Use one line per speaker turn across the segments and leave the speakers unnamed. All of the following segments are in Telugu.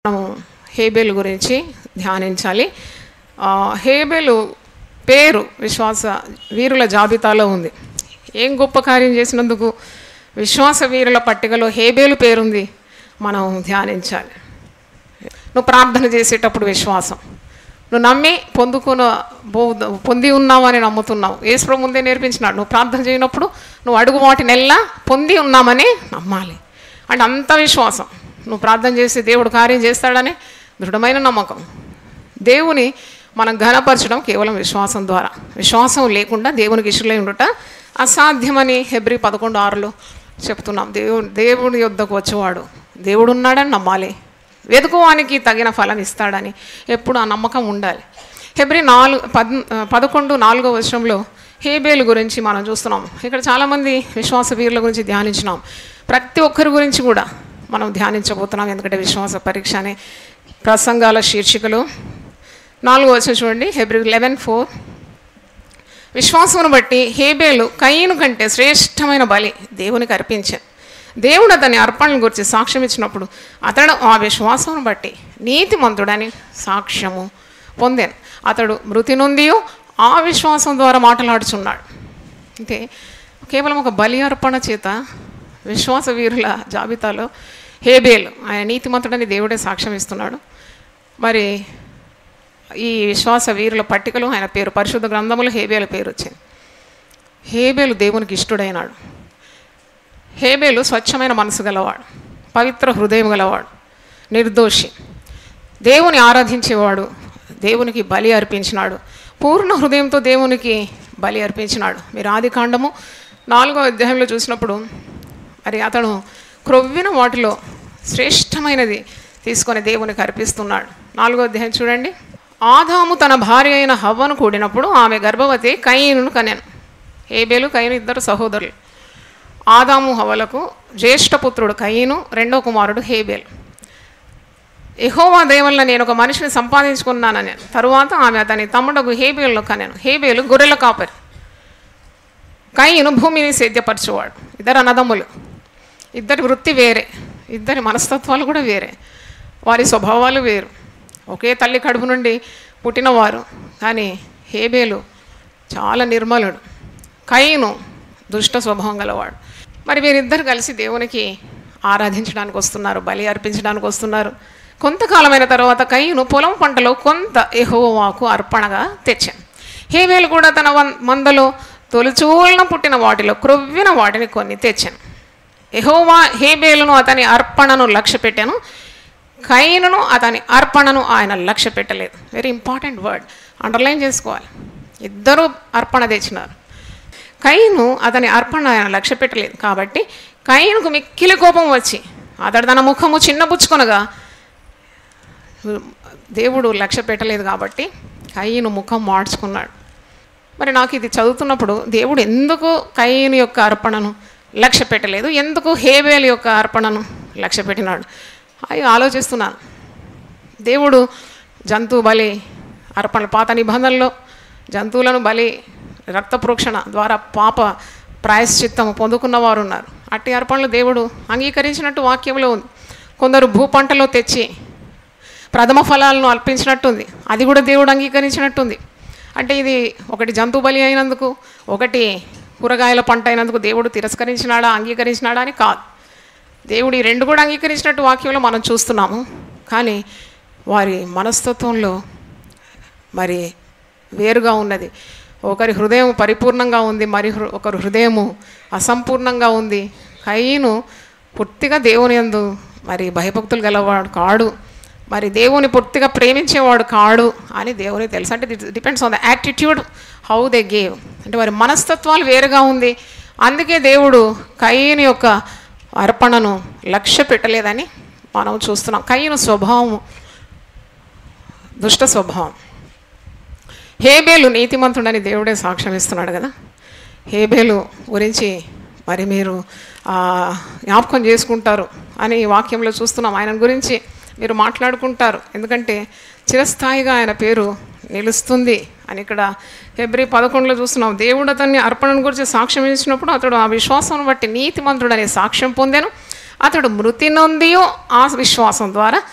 మనం హేబేలు గురించి ధ్యానించాలి ఆ, హేబేలు పేరు విశ్వాస వీరుల జాబితాలో ఉంది ఏం గొప్ప కార్యం చేసినందుకు విశ్వాస వీరుల పట్టికలో హేబేలు పేరుంది మనం ధ్యానించాలి నువ్వు ప్రార్థన చేసేటప్పుడు విశ్వాసం నువ్వు నమ్మి పొందుకున్న బో- పొంది ఉన్నావని నమ్ముతున్నావు ఏసుప్రభు ముందే నేర్పించినాడు నువ్వు ప్రార్థన చేయనప్పుడు నువ్వు అడుగు వాటినెల్లా పొంది ఉన్నామని నమ్మాలి అంటే అంత విశ్వాసం నువ్వు ప్రార్థన చేసి దేవుడు కార్యం చేస్తాడని దృఢమైన నమ్మకం దేవుని మనం ఘనపరచడం కేవలం విశ్వాసం ద్వారా విశ్వాసం లేకుండా దేవునికి ఇష్టలై ఉండుట అసాధ్యమని హెబ్రి పదకొండు ఆరులో చెప్తున్నాం దేవుడు దేవుడి యొద్దకు వచ్చేవాడు దేవుడు ఉన్నాడని నమ్మాలి వెతుకువానికి తగిన ఫలం ఇస్తాడని ఎప్పుడు ఆ నమ్మకం ఉండాలి హెబ్రి నాలుగు పద్ పదకొండు నాలుగో వర్షంలో హేబేలు గురించి మనం చూస్తున్నాం ఇక్కడ చాలామంది విశ్వాస వీరుల గురించి ధ్యానించినాం ప్రతి ఒక్కరి గురించి కూడా మనం ధ్యానించబోతున్నాం ఎందుకంటే విశ్వాస పరీక్ష అనే ప్రసంగాల శీర్షికలు నాలుగో వచ్చిన చూడండి హెబ్రి లెవెన్ ఫోర్ విశ్వాసమును బట్టి హేబేలు కయ్యను కంటే శ్రేష్టమైన బలి దేవునికి అర్పించాను దేవుడు అతని అర్పణను గురించి సాక్ష్యం ఇచ్చినప్పుడు అతడు ఆ విశ్వాసమును బట్టి నీతిమంతుడని సాక్ష్యము పొందాను అతడు మృతి నొందియు ఆ విశ్వాసం ద్వారా మాట్లాడుచున్నాడు అంటే కేవలం ఒక బలి అర్పణ చేత విశ్వాస వీరుల జాబితాలో హేబేలు ఆయన నీతిమంతుడని దేవుడే సాక్ష్యం ఇస్తున్నాడు మరి ఈ విశ్వాస వీరుల పట్టికలో ఆయన పేరు పరిశుద్ధ గ్రంథములో హేబేలు పేరు వచ్చింది హేబేలు దేవునికి ఇష్టడైనాడు హేబేలు స్వచ్ఛమైన మనసు గలవాడు పవిత్ర హృదయం గలవాడు నిర్దోషి దేవుని ఆరాధించేవాడు దేవునికి బలి అర్పించినాడు పూర్ణ హృదయంతో దేవునికి బలి అర్పించినాడు మీరు ఆది కాండము నాలుగో అధ్యాయంలో చూసినప్పుడు మరి అతను క్రొవ్విన వాటిలో శ్రేష్టమైనది తీసుకొని దేవునికి అర్పిస్తున్నాడు నాలుగో అధ్యాయం చూడండి ఆదాము తన భార్య అయిన హవ్వను కూడినప్పుడు ఆమె గర్భవతి కయీనును కనెను ఏబేలు కయీను ఇద్దరు సహోదరులు ఆదాము హవలకు జ్యేష్ఠపుత్రుడు కయీను రెండో కుమారుడు హేబేల్ ఎహోవా దేవల్ల నేను ఒక మనిషిని సంపాదించుకున్నానని తరువాత ఆమె అతని తమ్ముడకు హేబేలు కనెను హేబేలు గొర్రెల కాపరి కయ్యను భూమిని సేద్యపరచువాడు ఇద్దరు అన్నదమ్ములు ఇద్దరి వృత్తి వేరే ఇద్దరి మనస్తత్వాలు కూడా వేరే వారి స్వభావాలు వేరు ఒకే తల్లి కడుపు నుండి పుట్టినవారు కానీ హేబేలు చాలా నిర్మలుడు కయ్యను దుష్ట స్వభావం గలవాడు మరి వీరిద్దరు కలిసి దేవునికి ఆరాధించడానికి వస్తున్నారు బలి అర్పించడానికి వస్తున్నారు కొంతకాలమైన తర్వాత కయ్యను పొలం పంటలో కొంత ఎహోవాకు అర్పణగా తెచ్చాను హేబేలు కూడా తన వన్- మందలో తొలిచూలన పుట్టిన వాటిలో క్రొవ్విన వాటిని కొన్ని తెచ్చాను ఎహోవా హేబేలును అతని అర్పణను లక్ష్య పెట్టాను కైనును అతని అర్పణను ఆయన లక్ష్య పెట్టలేదు వెరీ ఇంపార్టెంట్ వర్డ్ అండర్లైన్ చేసుకోవాలి ఇద్దరు అర్పణ తెచ్చినారు కైను అతని అర్పణ ఆయన లక్ష్య పెట్టలేదు కాబట్టి కైనుకు మిక్కిలి కోపం వచ్చి అతడు తన ముఖము చిన్నబుచ్చుకొనగా దేవుడు లక్ష్య పెట్టలేదు కాబట్టి కయ్యను ముఖం మార్చుకున్నాడు మరి నాకు ఇది చదువుతున్నప్పుడు దేవుడు ఎందుకు కయ్యను యొక్క అర్పణను లక్ష్య పెట్టలేదు ఎందుకు హేబేల్ యొక్క అర్పణను లక్ష్య పెట్టినాడు అవి ఆలోచిస్తున్నాను దేవుడు జంతు బలి అర్పణ పాత నిబంధనలో జంతువులను బలి రక్త ప్రోక్షణ ద్వారా పాప ప్రాయశ్చిత్తము పొందుకున్న వారు ఉన్నారు అట్టి అర్పణలు దేవుడు అంగీకరించినట్టు వాక్యంలో ఉంది కొందరు భూ పంటలో తెచ్చి ప్రథమ ఫలాలను అర్పించినట్టుంది అది కూడా దేవుడు అంగీకరించినట్టుంది అంటే ఇది ఒకటి జంతు బలి అయినందుకు ఒకటి కూరగాయల పంట అయినందుకు దేవుడు తిరస్కరించినాడా అంగీకరించినాడా అని కాదు దేవుడు ఈ రెండు కూడా అంగీకరించినట్టు వాక్యంలో మనం చూస్తున్నాము కానీ వారి మనస్తత్వంలో మరి వేరుగా ఉన్నది ఒకరి హృదయం పరిపూర్ణంగా ఉంది మరి హృ- ఒకరి హృదయము అసంపూర్ణంగా ఉంది కయ్యను పూర్తిగా దేవుని యందు మరి భయభక్తులు గలవాడు కాడు మరి దేవుని పూర్తిగా ప్రేమించేవాడు కాడు అని దేవునికి తెలుసు అంటే depends on the attitude how they gave అంటే వారి మనస్తత్వాలు వేరుగా ఉంది అందుకే దేవుడు కయ్యని యొక్క అర్పణను లక్ష్య పెట్టలేదని మనం చూస్తున్నాం కయ్యను స్వభావం దుష్ట స్వభావం హేబేలు నీతిమంతుడని దేవుడే సాక్ష్యం ఇస్తున్నాడు కదా హేబేలు గురించి మరి మీరు ఆ, జ్ఞాపకం చేసుకుంటారు అని ఈ వాక్యంలో చూస్తున్నాం ఆయన గురించి మీరు మాట్లాడుకుంటారు ఎందుకంటే చిరస్థాయిగా ఆయన పేరు నిలుస్తుంది అని ఇక్కడ ఫిబ్రి పదకొండులో చూస్తున్నాం దేవుడు అతన్ని అర్పణను గురించి సాక్ష్యం ఇచ్చినప్పుడు అతడు ఆ విశ్వాసం బట్టి నీతిమంతుడనే సాక్ష్యం పొందాను అతడు మృతి నొందియో ఆ విశ్వాసం ద్వారా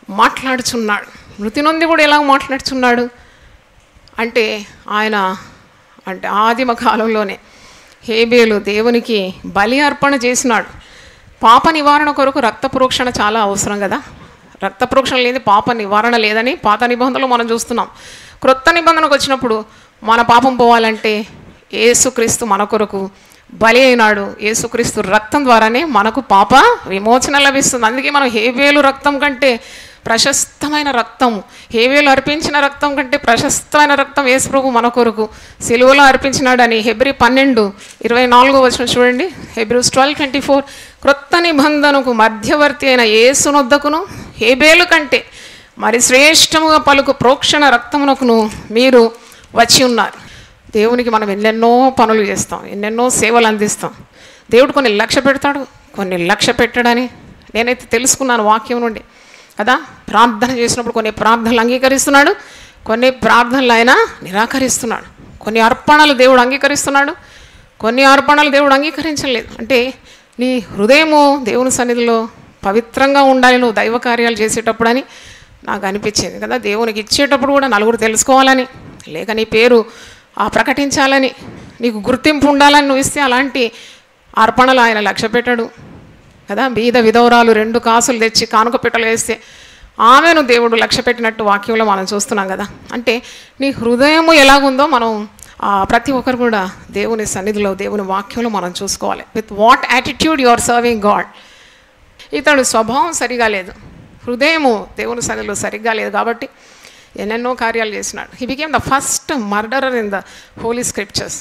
మాట్లాడుచున్నాడు మృతి నొంది కూడా ఎలా మాట్లాడుచున్నాడు అంటే ఆయన అంటే ఆదిమ కాలంలోనే హేబేలు దేవునికి బలి అర్పణ చేసినాడు పాప నివారణ కొరకు రక్త ప్రోక్షణ చాలా అవసరం కదా రక్త ప్రోక్షణ లేని పాప నివారణ లేదని పాత నిబంధనలు మనం చూస్తున్నాం క్రొత్త నిబంధనకు వచ్చినప్పుడు మన పాపం పోవాలంటే ఏసుక్రీస్తు మన కొరకు బలి అయినాడు యేసుక్రీస్తు రక్తం ద్వారానే మనకు పాప విమోచన లభిస్తుంది అందుకే మనం హేబేలు రక్తం కంటే ప్రశస్తమైన రక్తం హేవేలు అర్పించిన రక్తం కంటే ప్రశస్తమైన రక్తం యేసు ప్రభు మన కొరకు సిలువలో అర్పించినాడని హెబ్రి పన్నెండు ఇరవై నాలుగో వచ్చిన చూడండి హెబ్రూస్ ట్వెల్వ్ ట్వంటీ ఫోర్ క్రొత్త నిబంధనకు మధ్యవర్తి అయిన యేసునొద్దకును హేబేలు కంటే మరి శ్రేష్టముగా పలుకు ప్రోక్షణ రక్తమునకును మీరు వచ్చి ఉన్నారు దేవునికి మనం ఎన్నెన్నో పనులు చేస్తాం ఎన్నెన్నో సేవలు అందిస్తాం దేవుడు కొన్ని లక్ష్య పెడతాడు కొన్ని లక్ష్య పెట్టడని నేనైతే తెలుసుకున్నాను వాక్యం నుండి కదా ప్రార్థన చేసినప్పుడు కొన్ని ప్రార్థనలు అంగీకరిస్తున్నాడు కొన్ని ప్రార్థనలు ఆయన నిరాకరిస్తున్నాడు కొన్ని అర్పణలు దేవుడు అంగీకరిస్తున్నాడు కొన్ని అర్పణలు దేవుడు అంగీకరించలేదు అంటే నీ హృదయము దేవుని సన్నిధిలో పవిత్రంగా ఉండాలి నువ్వు దైవ కార్యాలు చేసేటప్పుడు అని నాకు అనిపించింది కదా దేవునికి ఇచ్చేటప్పుడు కూడా నలుగురు తెలుసుకోవాలని లేక నీ పేరు ఆ ప్రకటించాలని నీకు గుర్తింపు ఉండాలని నువ్వు ఇస్తే అలాంటి అర్పణలు ఆయన లక్ష్య పెట్టాడు కదా బీద విధవరాలు రెండు కాసులు తెచ్చి కానుక పెట్టలు వేస్తే ఆమెను దేవుడు లక్ష్య పెట్టినట్టు వాక్యంలో మనం చూస్తున్నాం కదా అంటే నీ హృదయము ఎలాగుందో మనం ఆ, ప్రతి ఒక్కరు కూడా దేవుని సన్నిధిలో దేవుని వాక్యంలో మనం చూసుకోవాలి with what attitude you are serving God ఇతడు స్వభావం సరిగా లేదు హృదయము దేవుని సన్నిధిలో సరిగ్గా లేదు కాబట్టి ఎన్నెన్నో కార్యాలు చేసినాడు he became the first murderer in the holy scriptures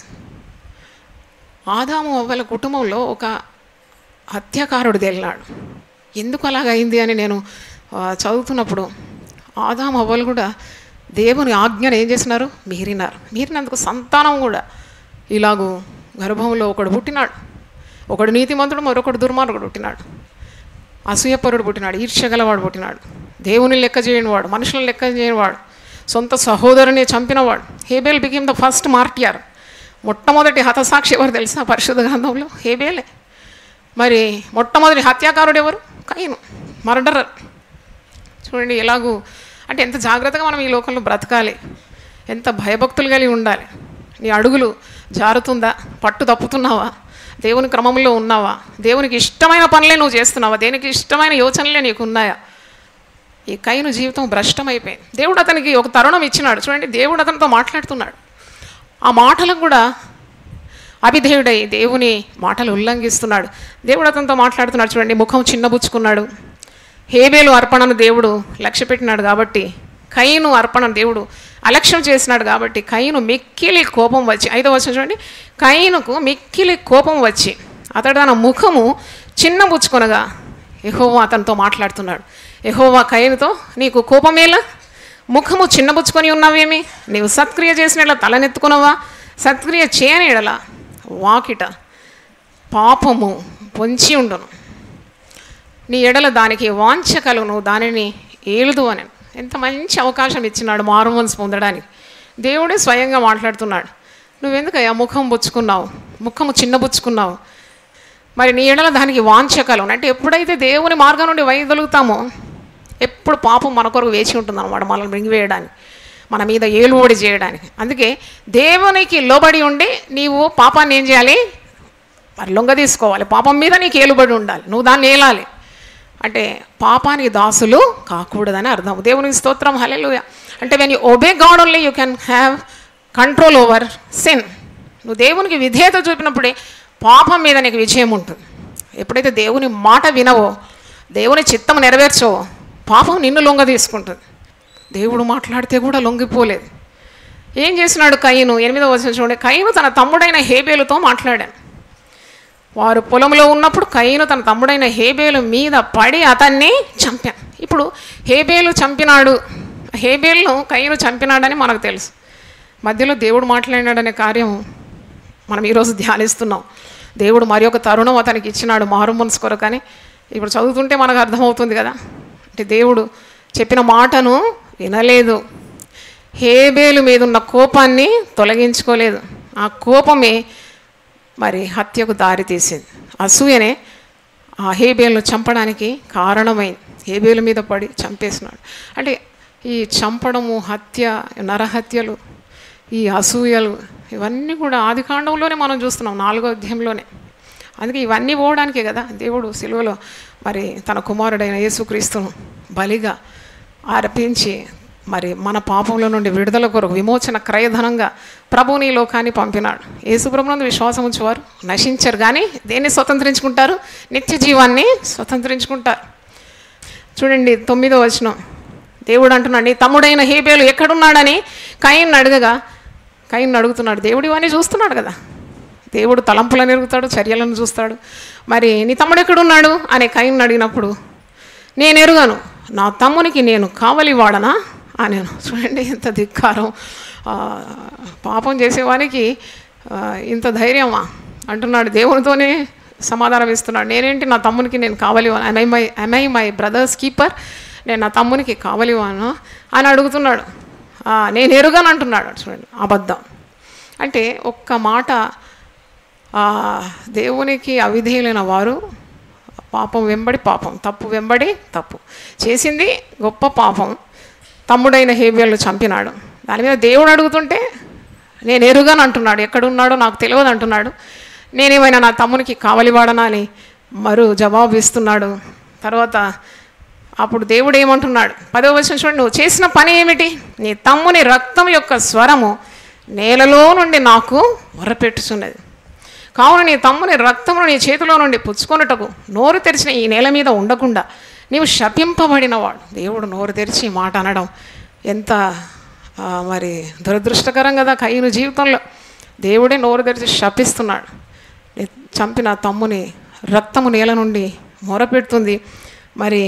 ఆదాము అవ్వల కుటుంబంలో ఒక హత్యాకారుడు తేలినాడు ఎందుకు అలాగైంది అని నేను ఆ, చదువుతున్నప్పుడు ఆదాము అవ్వలు కూడా దేవుని ఆజ్ఞను ఏం చేసినారు మీరినారు మీరినందుకు సంతానం కూడా ఇలాగూ గర్భంలో ఒకడు పుట్టినాడు ఒకడు నీతిమంతుడు మరొకడు దుర్మార్గుడు పుట్టినాడు అసూయపరుడు పుట్టినాడు ఈర్ష్యగలవాడు పుట్టినాడు దేవుని లెక్క చేయనివాడు మనుషులను లెక్క చేయనివాడు సొంత సహోదరుని చంపినవాడు హేబేల్ బికేమ్ ద ఫస్ట్ మార్టియర్ మొట్టమొదటి హతసాక్షి ఎవరు తెలుసా పరిశుద్ధ గ్రంథంలో హేబేలే మరి మొట్టమొదటి హత్యాకారుడు ఎవరు కయ్యను మర్డరర్ చూడండి ఎలాగూ అంటే ఎంత జాగ్రత్తగా మనం ఈ లోకంలో బ్రతకాలి ఎంత భయభక్తులు కలిగి ఉండాలి నీ అడుగులు జారుతుందా పట్టు తప్పుతున్నావా దేవుని క్రమంలో ఉన్నావా దేవునికి ఇష్టమైన పనులే నువ్వు చేస్తున్నావా దేనికి ఇష్టమైన యోచనలే నీకు ఉన్నాయా ఈ కైను జీవితం భ్రష్టమైపోయింది దేవుడు అతనికి ఒక తరుణం ఇచ్చినాడు చూడండి దేవుడు అతనితో మాట్లాడుతున్నాడు ఆ మాటలకు కూడా అభిధేయుడై దేవుని మాటలు ఉల్లంఘిస్తున్నాడు దేవుడు అతనితో మాట్లాడుతున్నాడు చూడండి ముఖం చిన్నబుచ్చుకున్నాడు హేబేలు అర్పణను దేవుడు లక్ష్య పెట్టినాడు కాబట్టి కయ్యను అర్పణను దేవుడు అలక్ష్యం చేసినాడు కాబట్టి కయ్యను మిక్కిలి కోపం వచ్చి ఐదో వచ్చిన చూడండి కయ్యనుకు మిక్కిలి కోపం వచ్చి అతడు తన ముఖము చిన్నబుచ్చుకొనగా యెహోవా అతనితో మాట్లాడుతున్నాడు యెహోవా కయ్యనుతో నీకు కోపమేలా ముఖము చిన్నబుచ్చుకొని ఉన్నావేమి నీవు సత్క్రియ చేసిన ఎడల తలనెత్తుకున్నావా సత్క్రియ చేయని ఎడల వాకిట పాపము పొంచి ఉండును నీ ఎడల దానికి వాంఛ కలుగును దానిని ఏలుదు అని ఎంత మంచి అవకాశం ఇచ్చినాడు మారుమనసు పొందడానికి దేవుడే స్వయంగా మాట్లాడుతున్నాడు నువ్వెందుకయ్యా ముఖం బుచ్చుకున్నావు ముఖము చిన్నబుచ్చుకున్నావు మరి నీ ఎడల దానికి వాంఛ కలుగును అంటే ఎప్పుడైతే దేవుని మార్గం నుండి వైదొలుగుతామో ఎప్పుడు పాపం మన కొరకు వేచి ఉంటుంది అనమాట మనల్ని మృంగివేయడానికి మన మీద ఏలుబడి చేయడానికి అందుకే దేవునికి లోబడి ఉండి నీవు పాపాన్ని ఏం చేయాలి మరి లొంగ తీసుకోవాలి పాపం మీద నీకు ఏలుబడి ఉండాలి నువ్వు దాన్ని ఏలాలి అంటే పాపానికి దాసులు కాకూడదని అర్థం దేవునికి స్తోత్రం హలెలుయ అంటే when you obey God only you can have control over sin నువ్వు దేవునికి విధేయత చూపినప్పుడే పాపం మీద నీకు విజయం ఉంటుంది ఎప్పుడైతే దేవుని మాట వినవో దేవుని చిత్తం నెరవేర్చవో పాపం నిన్ను లొంగ తీసుకుంటుంది దేవుడు మాట్లాడితే కూడా లొంగిపోలేదు ఏం చేసినాడు కయ్యను ఎనిమిదవ వచనం చూడండి కయ్యను తన తమ్ముడైన హేబేలుతో మాట్లాడాను వారు పొలంలో ఉన్నప్పుడు కయ్యను తన తమ్ముడైన హేబేలు మీద పడి అతన్ని చంపాను ఇప్పుడు హేబేలు చంపినాడు హేబేలును కయ్యను చంపినాడని మనకు తెలుసు మధ్యలో దేవుడు మాట్లాడినాడనే కార్యం మనం ఈరోజు ధ్యానిస్తున్నాం దేవుడు మరి ఒక తరుణం అతనికి ఇచ్చినాడు మారు మనసు కొరకని ఇప్పుడు చదువుతుంటే మనకు అర్థమవుతుంది కదా అంటే దేవుడు చెప్పిన మాటను వినలేదు హేబేలు మీద ఉన్న కోపాన్ని తొలగించుకోలేదు ఆ కోపమే మరి హత్యకు దారి తీసింది అసూయనే ఆ హేబేలను చంపడానికి కారణమైంది హేబేలు మీద పడి చంపేసినాడు అంటే ఈ చంపడము హత్య నరహత్యలు ఈ అసూయలు ఇవన్నీ కూడా ఆది కాండంలోనే మనం చూస్తున్నాం నాలుగో అధ్యాయంలోనే అందుకే ఇవన్నీ పోవడానికే కదా దేవుడు సిలువలో మరి తన కుమారుడైన యేసుక్రీస్తును బలిగా అర్పించి మరి మన పాపంలో నుండి విడుదల కొరకు విమోచన క్రయధనంగా ప్రభుని ఈ లోకాన్ని పంపినాడు యేసుప్రభునందు విశ్వాసం ఉంచేవారు నశించరు కానీ దేన్ని స్వతంత్రించుకుంటారు నిత్య జీవాన్ని స్వతంత్రించుకుంటారు చూడండి తొమ్మిదో వచనం దేవుడు అంటున్నాడు నీ తమ్ముడైన హేబేలు ఎక్కడున్నాడని కయ్యను అడగగా కయ్యను అడుగుతున్నాడు దేవుడు ఇవన్నీ చూస్తున్నాడు కదా దేవుడు తలంపులను ఎరుగుతాడు చర్యలను చూస్తాడు మరి నీ తమ్ముడు ఎక్కడున్నాడు అనే కయ్యను అడిగినప్పుడు నేను ఎరుగను నా తమ్మునికి నేను కావలి వాడనా అనేను చూడండి ఎంత ధిక్కారం ఆ, పాపం చేసేవానికి ఆ, ఇంత ధైర్యమా అంటున్నాడు దేవునితోనే సమాధానం ఇస్తున్నాడు నేనేంటి నా తమ్మునికి నేను కావలి I my I my brother's keeper నేను నా తమ్మునికి కావలివాను అని అడుగుతున్నాడు ఆ, నేను ఎరుగను అంటున్నాడు చూడండి అబద్ధం అంటే ఒక్క మాట ఆ, దేవునికి అవిధేయులైన వారు పాపం వెంబడి పాపం తప్పు వెంబడి తప్పు చేసింది గొప్ప పాపం తమ్ముడైన హేబియల్ను చంపినాడు దాని మీద దేవుడు అడుగుతుంటే నేను ఎరుగను అంటున్నాడు ఎక్కడున్నాడో నాకు తెలియదు అంటున్నాడు నేనేమైనా నా తమ్మునికి కావలివాడనా అని మరు జవాబు ఇస్తున్నాడు తర్వాత అప్పుడు దేవుడు ఏమంటున్నాడు పదవ వచ్చిన చూడండి నువ్వు చేసిన పని ఏమిటి నీ తమ్ముని రక్తం యొక్క స్వరము నేలలో నుండి నాకు మొరపెట్టుచున్నది కావున నీ తమ్ముని రక్తమును నీ చేతిలో నుండి పుచ్చుకొనుటకు నోరు తెరిచిన ఈ నేల మీద ఉండకుండా నీవు శపింపబడినవాడు దేవుడు నోరు తెరిచి ఈ మాట అనడం ఎంత ఆ, మరి దురదృష్టకరం కదా కయ్యను జీవితంలో దేవుడే నోరు తెరిచి శపిస్తున్నాడు నీ చంపిన తమ్ముని రక్తము నేల నుండి మొరపెడుతుంది మరి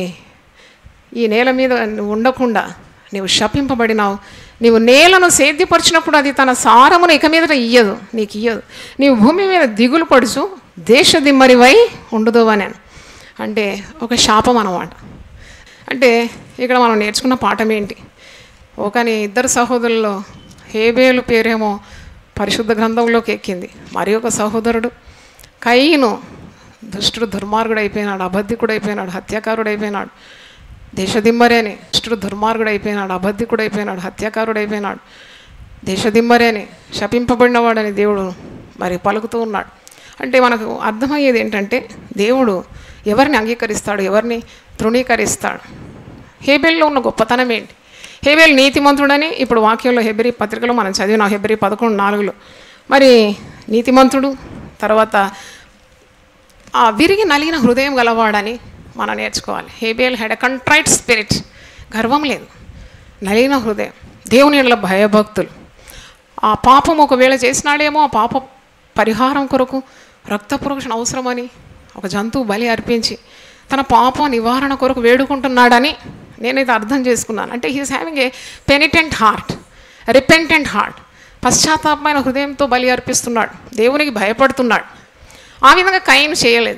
ఈ నేల మీద నువ్వు ఉండకుండా నీవు శపింపబడినావు నీవు నేలను సేద్యపరిచినప్పుడు అది తన సారమును ఇక మీద ఇయ్యదు నీకు ఇయ్యదు నీవు భూమి మీద దిగులు పడుచు దేశ దిమ్మరివై ఉండదు అని అంటే ఒక శాపం అన్నమాట అంటే ఇక్కడ మనం నేర్చుకున్న పాఠం ఏంటి ఒకని ఇద్దరు సహోదరుల్లో హేబేలు పేరేమో పరిశుద్ధ గ్రంథంలోకి ఎక్కింది మరి ఒక సహోదరుడు కయ్యను దుష్టుడు దుర్మార్గుడు అయిపోయినాడు అబద్ధికుడు అయిపోయినాడు హత్యాకారుడు అయిపోయినాడు దేశదిమ్మరేని దుష్టుడు దుర్మార్గుడు అయిపోయినాడు అబద్ధికుడు అయిపోయినాడు హత్యాకారుడు అయిపోయినాడు దేశదిమ్మరేని శపింపబడినవాడని దేవుడు మరి పలుకుతూ ఉన్నాడు అంటే మనకు అర్థమయ్యేది ఏంటంటే దేవుడు ఎవరిని అంగీకరిస్తాడు ఎవరిని తృణీకరిస్తాడు హేబెల్లో ఉన్న గొప్పతనం ఏంటి హేబెల్ నీతిమంతుడని ఇప్పుడు వాక్యంలో హెబ్రి పత్రికలో మనం చదివినాం హెబ్రి పదకొండు నాలుగులో మరి నీతిమంతుడు తర్వాత ఆ విరిగి నలిగిన హృదయం గలవాడని మనం నేర్చుకోవాలి హేబేల్ హెడ్ అ కంట్రైట్ స్పిరిట్ గర్వం లేదు నలిగిన హృదయం దేవుని ఎడల భయభక్తులు ఆ పాపం ఒకవేళ చేసినాడేమో ఆ పాప పరిహారం కొరకు రక్త పురోక్షణ అవసరమని ఒక జంతువు బలి అర్పించి తన పాప నివారణ కొరకు వేడుకుంటున్నాడని నేనైతే అర్థం చేసుకున్నాను అంటే he's having a penitent heart repentant heart పశ్చాత్తాపమైన హృదయంతో బలి అర్పిస్తున్నాడు దేవునికి భయపడుతున్నాడు ఆ విధంగా కైన్ చేయలేదు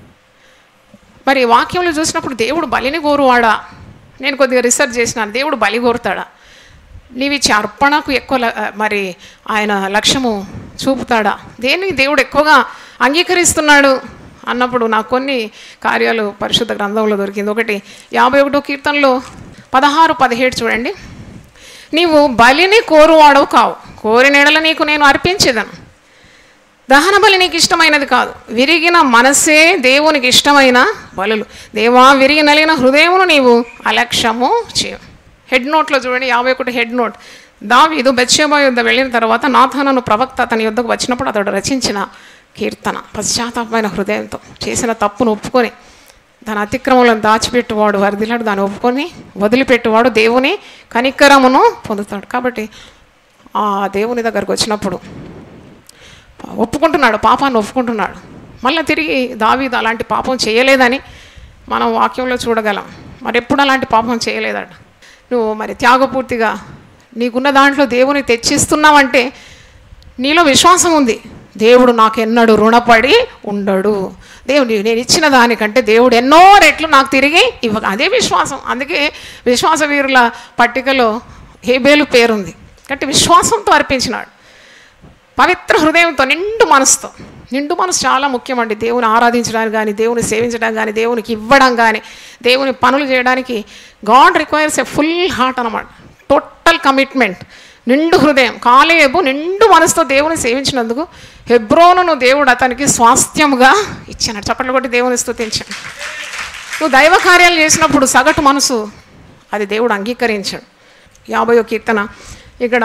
మరి వాక్యంలో చూసినప్పుడు దేవుడు బలిని కోరువాడా నేను కొద్దిగా రీసెర్చ్ చేసినాను దేవుడు బలి కోరుతాడా నీవిచ్చే అర్పణకు ఎక్కువ ల- మరి ఆయన లక్ష్యము చూపుతాడా దేన్ని దేవుడు ఎక్కువగా అంగీకరిస్తున్నాడు అన్నప్పుడు నాకు కొన్ని కార్యాలు పరిశుద్ధ గ్రంథంలో దొరికింది ఒకటి యాభై ఒకటో కీర్తనలో పదహారు పదిహేడు చూడండి నీవు బలిని కోరువాడవు కావు కోరినెడల నీకు నేను అర్పించేదను దహన బలి నీకు ఇష్టమైనది కాదు విరిగిన మనసే దేవునికి ఇష్టమైన బలులు దేవా విరిగి నలిగిన హృదయమును నీవు అలక్ష్యము చేయు హెడ్ నోట్లో చూడండి యాభై ఒకటి హెడ్ నోట్ దావీదు బెత్షెబా యుద్ధ వెళ్ళిన తర్వాత నాథానను ప్రవక్త అతని యుద్ధకు వచ్చినప్పుడు అతడు రచించిన కీర్తన పశ్చాత్తాపమైన హృదయంతో చేసిన తప్పును ఒప్పుకొని దాని అతిక్రమంలో దాచిపెట్టువాడు వరదిలాడు దాన్ని ఒప్పుకొని వదిలిపెట్టువాడు దేవుని కనికరమును పొందుతాడు కాబట్టి ఆ దేవుని దగ్గరకు వచ్చినప్పుడు ఒప్పుకుంటున్నాడు పాపాన్ని ఒప్పుకుంటున్నాడు మళ్ళీ తిరిగి దావీదు అలాంటి పాపం చేయలేదని మనం వాక్యంలో చూడగలం మరి ఎప్పుడు అలాంటి పాపం చేయలేదట నువ్వు మరి త్యాగపూర్తిగా నీకున్న దాంట్లో దేవుని తెచ్చిస్తున్నావంటే నీలో విశ్వాసం ఉంది దేవుడు నాకు ఎన్నడు రుణపడి ఉండడు దేవుడు నేను ఇచ్చిన దానికంటే దేవుడు ఎన్నో రెట్లు నాకు తిరిగి ఇవ్వ అదే విశ్వాసం అందుకే విశ్వాస వీరుల పట్టికలో హేబేలు పేరుంది కాబట్టి విశ్వాసంతో అర్పించినాడు పవిత్ర హృదయంతో నిండు మనసుతో నిండు మనసు చాలా ముఖ్యమండి దేవుని ఆరాధించడానికి కానీ దేవుని సేవించడానికి కానీ దేవునికి ఇవ్వడం కానీ దేవుని పనులు చేయడానికి God requires a full heart అనమాట టోటల్ కమిట్మెంట్ నిండు హృదయం కాలేబు నిండు మనసుతో దేవుని సేవించినందుకు హెబ్రోనును దేవుడు అతనికి స్వాస్థ్యముగా ఇచ్చినాడు చప్పట్లు కొట్టి దేవుని స్తుతించాడు నువ్వు దైవ కార్యాలు చేసినప్పుడు సగటు మనసు అది దేవుడు అంగీకరించాడు యాభయో కీర్తన ఇక్కడ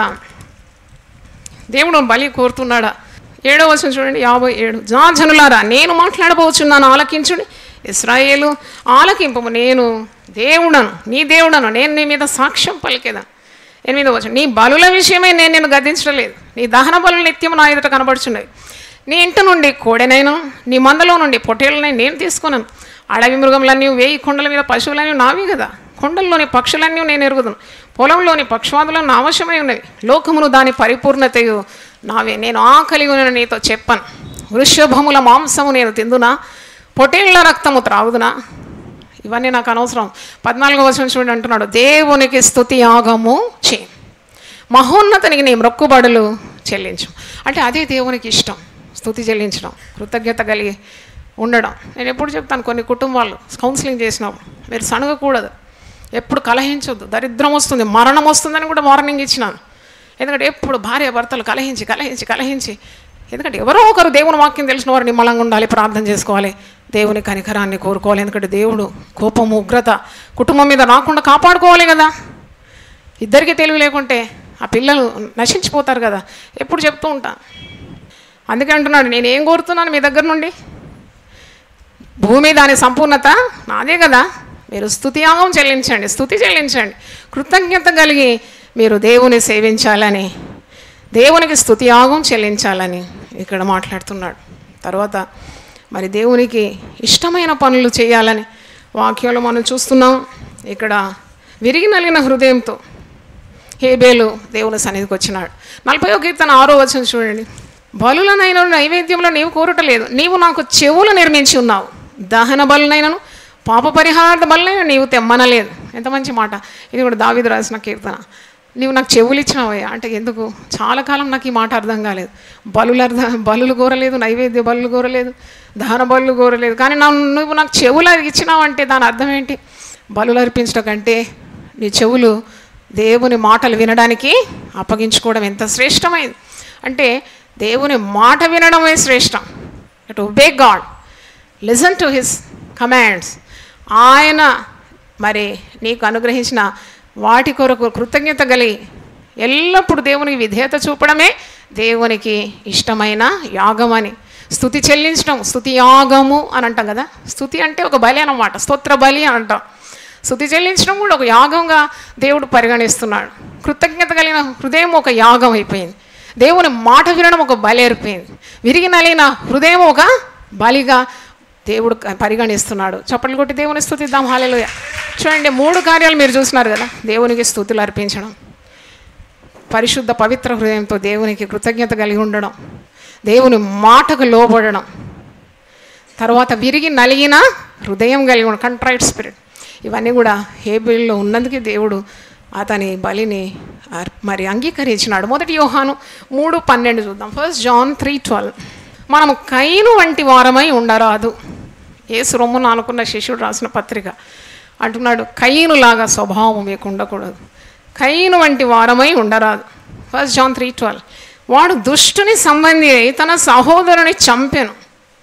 దేవుడు బలి కోరుతున్నాడా ఏడో వచ్చిన చూడండి యాభై ఏడు జా జనులారా నేను మాట్లాడబోచున్నాను ఆలకించుడి ఇస్రాయేలు ఆలకింపము నేను దేవుడను నీ దేవుడను నేను నీ మీద సాక్ష్యం పలికేదా ఎనిమిదో వచ్చిన నీ బలుల విషయమై నేను నిన్ను గద్దించడం లేదు నీ దహన బలులు నిత్యం నా ఎదుట కనబడుచున్నది నీ ఇంటి నుండి కోడెనైనా నీ మందలో నుండి పొట్టేళ్ళని నేను తీసుకున్నాను అడవి మృగములన్నీ వేయి కొండల మీద పశువులన్నీ నావి కదా కొండల్లోని పక్షులన్నీ నేను ఎరుగుదును పొలంలోని పక్షవాదులను నా అవశ్యమై ఉన్నవి లోకమును దాని పరిపూర్ణతయు నావే నేను ఆకలి ఉన్న నీతో చెప్పను వృషభముల మాంసము నేను తిందునా పొటేళ్ల రక్తము త్రాగుదునా ఇవన్నీ నాకు అనవసరం పద్నాలుగో వచనం చూడండి అంటున్నాడు దేవునికి స్తుతి యాగము చే మహోన్నతనికి నీ మొక్కుబడులు చెల్లించు అంటే అదే దేవునికి ఇష్టం స్తుతి చెల్లించడం కృతజ్ఞత కలిగి ఉండడం నేను ఎప్పుడు చెప్తాను కొన్ని కుటుంబాలు కౌన్సిలింగ్ చేసినప్పుడు మీరు సనగకూడదు ఎప్పుడు కలహించొద్దు దరిద్రం వస్తుంది మరణం వస్తుందని కూడా వార్నింగ్ ఇచ్చినాను ఎందుకంటే ఎప్పుడు భార్య భర్తలు కలహించి కలహించి కలహించి ఎందుకంటే ఎవరో ఒకరు దేవుని వాక్యం తెలిసిన వారు నిమ్మలంగా ఉండాలి ప్రార్థన చేసుకోవాలి దేవుని కనికరాన్ని కోరుకోవాలి ఎందుకంటే దేవుడు కోపము ఉగ్రత కుటుంబం మీద రాకుండా కాపాడుకోవాలి కదా ఇద్దరికి తెలివి లేకుంటే ఆ పిల్లలు నశించిపోతారు కదా ఎప్పుడు చెప్తూ ఉంటా అందుకే అంటున్నాడు నేను ఏం కోరుతున్నాను మీ దగ్గర నుండి భూమి దాని సంపూర్ణత నాదే కదా మీరు స్థుతియాగం చెల్లించండి స్థుతి చెల్లించండి కృతజ్ఞత కలిగి మీరు దేవుని సేవించాలని దేవునికి స్థుతియాగం చెల్లించాలని ఇక్కడ మాట్లాడుతున్నాడు తర్వాత మరి దేవునికి ఇష్టమైన పనులు చేయాలని వాక్యంలో మనం చూస్తున్నాం ఇక్కడ విరిగి నలిగిన హృదయంతో హేబేలు దేవుని సన్నిధికి వచ్చినాడు నలభై కీర్తన ఆరో వచ్చిన చూడండి బలులనైన నైవేద్యంలో నీవు కోరటలేదు నీవు నాకు చెవులు నిర్మించి ఉన్నావు దహన బలునైనను పాప పరిహార బలనైనా నీవు తెమ్మనలేదు ఎంత మంచి మాట ఇది కూడా దావిది రాసిన కీర్తన నీవు నాకు చెవులు ఇచ్చినావయ్యా అంటే ఎందుకు చాలా కాలం నాకు ఈ మాట అర్థం కాలేదు బలులు అర్థం బలులు కోరలేదు నైవేద్య బలులు కోరలేదు దహన బలులు కోరలేదు కానీ నా నువ్వు నాకు చెవులు ఇచ్చినావు అంటే దాని అర్థం ఏంటి బలులు అర్పించడం కంటే నీ చెవులు దేవుని మాటలు వినడానికి అప్పగించుకోవడం ఎంత శ్రేష్టమైంది అంటే దేవుని మాట వినడమే శ్రేష్టం to obey God listen to his commands ఆయన మరి నీకు అనుగ్రహించిన వాటి కొరకు కృతజ్ఞత కలిగి ఎల్లప్పుడూ దేవునికి విధేయత చూపడమే దేవునికి ఇష్టమైన యాగం అని స్థుతి చెల్లించడం స్థుతి యాగము అని అంటాం కదా స్థుతి అంటే ఒక బలి అన్నమాట స్తోత్ర బలి అని అంటాం స్థుతి చెల్లించడం కూడా ఒక యాగంగా దేవుడు పరిగణిస్తున్నాడు కృతజ్ఞత కలిగిన హృదయం ఒక యాగం అయిపోయింది దేవుని మాట వినడం ఒక బలి అయిపోయింది విరిగి నలిగిన హృదయం ఒక బలిగా దేవుడు క- పరిగణిస్తున్నాడు చప్పట్లు కొట్టి దేవుని స్థుతిద్దాం హాలేలుయ చూడండి మూడు కార్యాలు మీరు చూసినారు కదా దేవునికి స్థుతులు అర్పించడం పరిశుద్ధ పవిత్ర హృదయంతో దేవునికి కృతజ్ఞత కలిగి ఉండడం దేవుని మాటకు లోబడడం తర్వాత విరిగి నలిగిన హృదయం కలిగి ఉండడం కంట్రైట్ స్పిరిట్ ఇవన్నీ కూడా హేబిల్లో ఉన్నందుకే దేవుడు అతని బలిని అర్- మరి అంగీకరించినాడు మొదటి యోహాను మూడు పన్నెండు చూద్దాం ఫస్ట్ జాన్ త్రీ ట్వెల్వ్ మనము కైను వంటి వారమై ఉండరాదు ఏసు రొమ్మున అనుకున్న శిష్యుడు రాసిన పత్రిక అంటున్నాడు కయ్యనులాగా స్వభావం మీకు ఉండకూడదు కయ్యను వంటి వారమై ఉండరాదు ఫస్ట్ జాన్ త్రీ ట్వెల్వ్ వాడు దుష్టుని సంబంధి అయి తన సహోదరుని చంపెను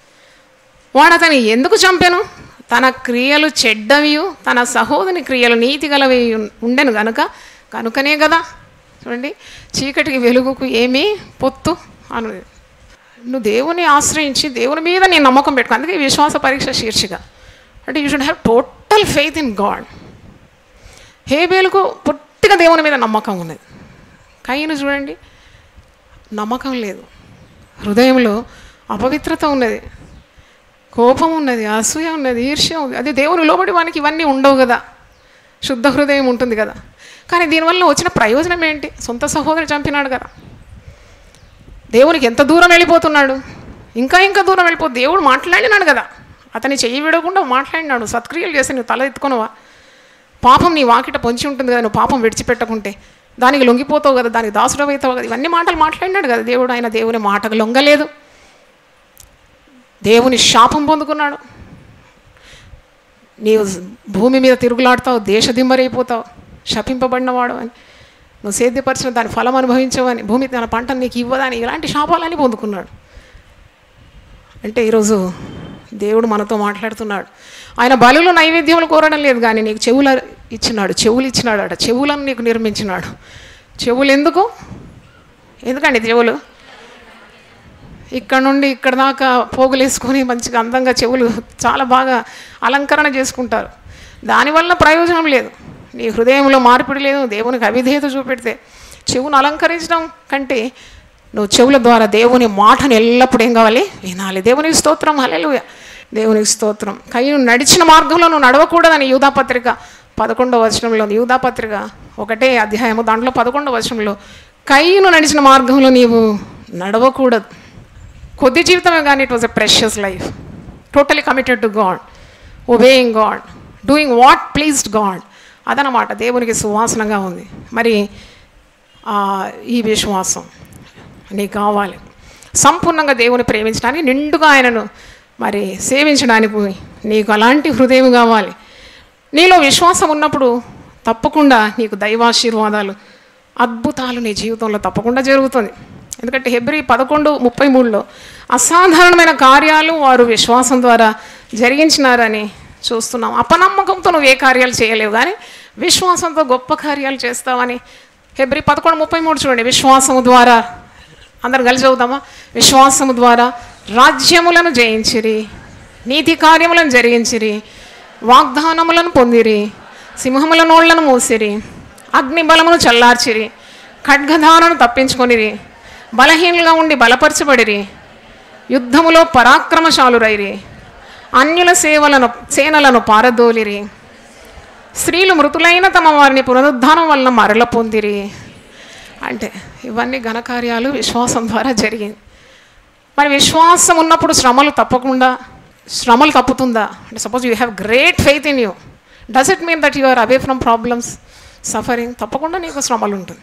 వాడు అతని ఎందుకు చంపెను తన క్రియలు చెడ్డవియు తన సహోదరుని క్రియలు నీతి గలవి ఉండెను గనుక కనుకనే కదా చూడండి చీకటికి వెలుగుకు ఏమీ పొత్తు అను నువ్వు దేవుని ఆశ్రయించి దేవుని మీద నీ నమ్మకం పెట్టుకో అందుకే ఈ విశ్వాస పరీక్ష శీర్షిక అంటే you should have total faith in God హేబేలుకు పొట్టిగా దేవుని మీద నమ్మకం ఉన్నది కయ్యను చూడండి నమ్మకం లేదు హృదయంలో అపవిత్రత ఉన్నది కోపం ఉన్నది అసూయ ఉన్నది ఈర్ష్య ఉంది అది దేవుని లోబడి వానికి ఇవన్నీ ఉండవు కదా శుద్ధ హృదయం ఉంటుంది కదా కానీ దీనివల్ల వచ్చిన ప్రయోజనం ఏంటి సొంత సహోదరి చంపినాడు కదా దేవునికి ఎంత దూరం వెళ్ళిపోతున్నాడు ఇంకా ఇంకా దూరం వెళ్ళిపో దేవుడు మాట్లాడినాడు కదా అతని చెయ్యి విడకుండా మాట్లాడినాడు సత్క్రియలు చేసి నువ్వు తల ఎత్తుకొనవా పాపం నీ వాకిట పొంచి ఉంటుంది కదా నువ్వు పాపం విడిచిపెట్టకుంటే దానికి లొంగిపోతావు కదా దానికి దాసుడు అవుతావు కదా ఇవన్నీ మాటలు మాట్లాడినాడు కదా దేవుడు ఆయన దేవుని మాటకు లొంగలేదు దేవుని శాపం పొందుకున్నాడు నీవు భూమి మీద తిరుగులాడతావు దేశదిమ్మరైపోతావు శపింపబడినవాడు అని నువ్వు సేద్యపరిచిన దాని ఫలం అనుభవించవని భూమి తన పంటను నీకు ఇవ్వదని ఇలాంటి శాపాలని పొందుకున్నాడు అంటే ఈరోజు దేవుడు మనతో మాట్లాడుతున్నాడు ఆయన బలులు నైవేద్యములు కోరడం లేదు కానీ నీకు చెవుల ఇచ్చినాడు చెవులు ఇచ్చినాడు అట చెవులను నీకు నిర్మించినాడు చెవులు ఎందుకు ఎందుకండి చెవులు ఇక్కడ నుండి ఇక్కడ దాకా పోగులేసుకొని మంచిగా అందంగా చెవులు చాలా బాగా అలంకరణ చేసుకుంటారు దానివల్ల ప్రయోజనం లేదు నీ హృదయంలో మార్పిడి లేదు దేవునికి అవిధేయత చూపెడితే చెవును అలంకరించడం కంటే నువ్వు చెవుల ద్వారా దేవుని మాటను ఎల్లప్పుడూ ఏం కావాలి వినాలి దేవునికి స్తోత్రం హల్లెలూయా దేవునికి స్తోత్రం కయ్యను నడిచిన మార్గంలో నువ్వు నడవకూడదని యూధాపత్రిక పదకొండవ వచనంలో యూధాపత్రిక ఒకటే అధ్యాయము దాంట్లో పదకొండవ వచనంలో కయ్యను నడిచిన మార్గంలో నీవు నడవకూడదు కొద్ది జీవితమే కానీ it was a precious life totally committed to God obeying God doing what pleased God అదనమాట దేవునికి సువాసనగా ఉంది మరి ఆ, ఈ విశ్వాసం నీకు కావాలి సంపూర్ణంగా దేవుని ప్రేమించడానికి నిండుగా ఆయనను మరి సేవించడానికి నీకు అలాంటి హృదయం కావాలి నీలో విశ్వాసం ఉన్నప్పుడు తప్పకుండా నీకు దైవాశీర్వాదాలు అద్భుతాలు నీ జీవితంలో తప్పకుండా జరుగుతుంది ఎందుకంటే హెబ్రి పదకొండు ముప్పై మూడులో అసాధారణమైన కార్యాలు వారు విశ్వాసం ద్వారా జరిగించినారని చూస్తున్నాం అపనమ్మకంతో నువ్వు ఏ కార్యాలు చేయలేవు కానీ విశ్వాసంతో గొప్ప కార్యాలు చేస్తావని హెబ్రి పదకొండు ముప్పై మూడు చూడండి విశ్వాసము ద్వారా అందరు కలిసి చదువుదామా విశ్వాసము ద్వారా రాజ్యములను జయించిరి నీతి కార్యములను జరిగించిరి వాగ్దానములను పొందిరి సింహముల నోళ్లను మూసిరి అగ్ని బలమును చల్లార్చిరి ఖడ్గధారను తప్పించుకొనిరి బలహీనులుగా ఉండి బలపరచబడిరి యుద్ధములో పరాక్రమశాలురైరి అన్యుల సేవలను సేనలను పారదోలిరి స్త్రీలు మృతులైన తమ వారిని పునరుద్ధానం వలన మరల పొందిరి అంటే ఇవన్నీ ఘనకార్యాలు విశ్వాసం ద్వారా జరిగింది మరి విశ్వాసం ఉన్నప్పుడు శ్రమలు తప్పకుండా శ్రమలు తప్పుతుందా అంటే suppose you have great faith in you does it mean that you are away from problems suffering తప్పకుండా నీకు శ్రమలు ఉంటుంది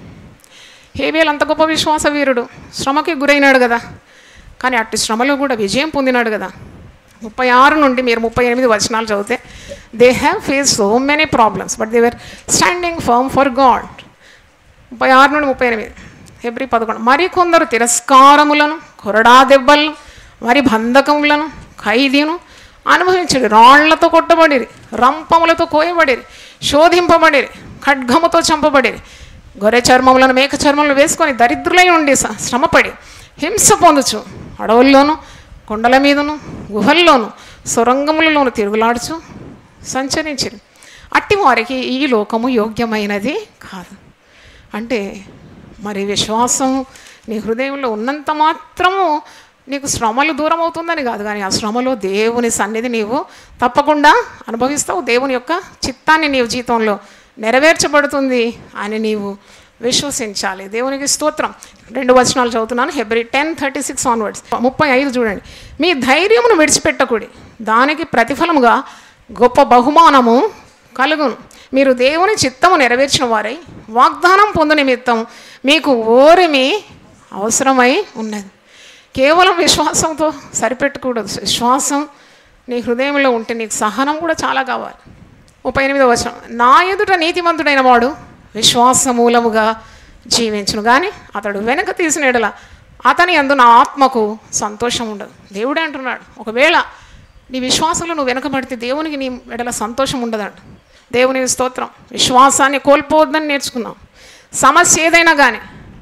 హేబేల్ అంత గొప్ప విశ్వాస వీరుడు శ్రమకి గురైనాడు కదా కానీ అట్టి శ్రమలో కూడా విజయం పొందినాడు కదా ముప్పై ఆరు నుండి మీరు ముప్పై ఎనిమిది వచనాలు చదివితే they have face so many problems but they were standing firm for God ముప్పై ఆరు నుండి ముప్పై ఎనిమిది ఫిబ్రవరి పదకొండు మరికొందరు తిరస్కారములను కొరడా దెబ్బలను మరి బంధకములను ఖైదీను అనుభవించడు రాళ్లతో కొట్టబడిరి రంపములతో కోయబడిరి శోధింపబడిరి ఖడ్గముతో చంపబడిరి గొర్రె చర్మములను మేక చర్మములు వేసుకొని దరిద్రులై ఉండి స- శ్రమపడి హింస పొందుచు అడవుల్లోనూ కొండల మీదను గుహల్లోనూ సొరంగములలోను తిరుగులాడుచు సంచరించిరి అట్టి వారికి ఈ లోకము యోగ్యమైనది కాదు అంటే మరి విశ్వాసం నీ హృదయంలో ఉన్నంత మాత్రము నీకు శ్రమలు దూరం అవుతుందని కాదు కానీ ఆ శ్రమలో దేవుని సన్నిధి నీవు తప్పకుండా అనుభవిస్తావు దేవుని యొక్క చిత్తాన్ని నీవు జీవితంలో నెరవేర్చబడుతుంది అని నీవు విశ్వసించాలి దేవునికి స్తోత్రం రెండు వచనాలు చదువుతున్నాను Hebrews ten thirty six onwards ముప్పై ఐదు చూడండి మీ ధైర్యమును విడిచిపెట్టకుడి దానికి ప్రతిఫలముగా గొప్ప బహుమానము కలుగును మీరు దేవుని చిత్తము నెరవేర్చిన వారై వాగ్దానం పొందు నిమిత్తం మీకు ఓరిమి అవసరమై ఉన్నది కేవలం విశ్వాసంతో సరిపెట్టకూడదు విశ్వాసం నీ హృదయంలో ఉంటే నీకు సహనం కూడా చాలా కావాలి ముప్పై ఎనిమిదో వచనం నా ఎదుట నీతిమంతుడైన వాడు విశ్వాస మూలముగా జీవించును కానీ అతడు వెనక తీసిన ఎడల అతని అందు నా ఆత్మకు సంతోషం ఉండదు దేవుడే అంటున్నాడు ఒకవేళ నీ విశ్వాసంలో నువ్వు వెనకబడితే దేవునికి నీ ఎడల సంతోషం ఉండదంట దేవుని స్తోత్రం విశ్వాసాన్ని కోల్పోవద్దని నేర్చుకున్నాం సమస్య ఏదైనా కానీ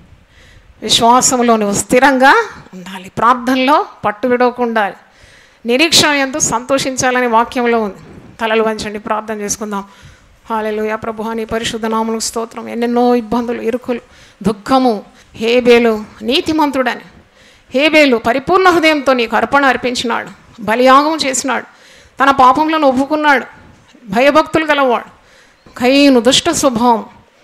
విశ్వాసంలో నువ్వు స్థిరంగా ఉండాలి ప్రార్థనలో పట్టు విడవకుండా నిరీక్షణ ఎంతో సంతోషించాలని వాక్యంలో ఉంది తలలు వంచండి ప్రార్థన చేసుకుందాం హాలెలుయా ప్రభు నీ పరిశుద్ధ నామములకు స్తోత్రం ఎన్నెన్నో ఇబ్బందులు ఇరుకులు దుఃఖము హేబేలు నీతిమంతుడని హేబేలు పరిపూర్ణ హృదయంతో నీకు అర్పణ అర్పించినాడు బలియాగం చేసినాడు తన పాపంలో ఒప్పుకున్నాడు భయభక్తులు గలవాడు కయ్యను దుష్ట స్వభావం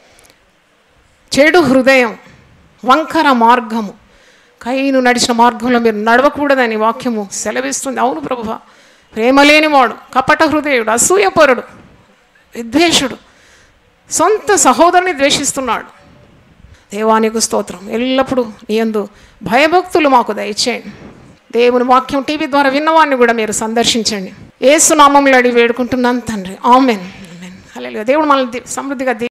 చెడు హృదయం వంకర మార్గము కయ్యను నడిచిన మార్గంలో మీరు నడవకూడదని వాక్యము సెలవిస్తుంది అవును ప్రభువ ప్రేమ లేనివాడు కపట హృదయుడు అసూయపరుడు విద్వేషుడు సొంత సహోదరుని ద్వేషిస్తున్నాడు దేవానికి స్తోత్రం ఎల్లప్పుడూ నీ యందు భయభక్తులు మాకు దయచేయండి దేవుని వాక్యం టీవీ ద్వారా విన్నవాడిని కూడా మీరు సందర్శించండి ఏసునామంలో అడిగి వేడుకుంటున్నాను తండ్రి ఆమెన్ ఆమెన్ హల్లెలూయా దేవుడు మనల్ని ది- సమృద్ధిగా దీవించును.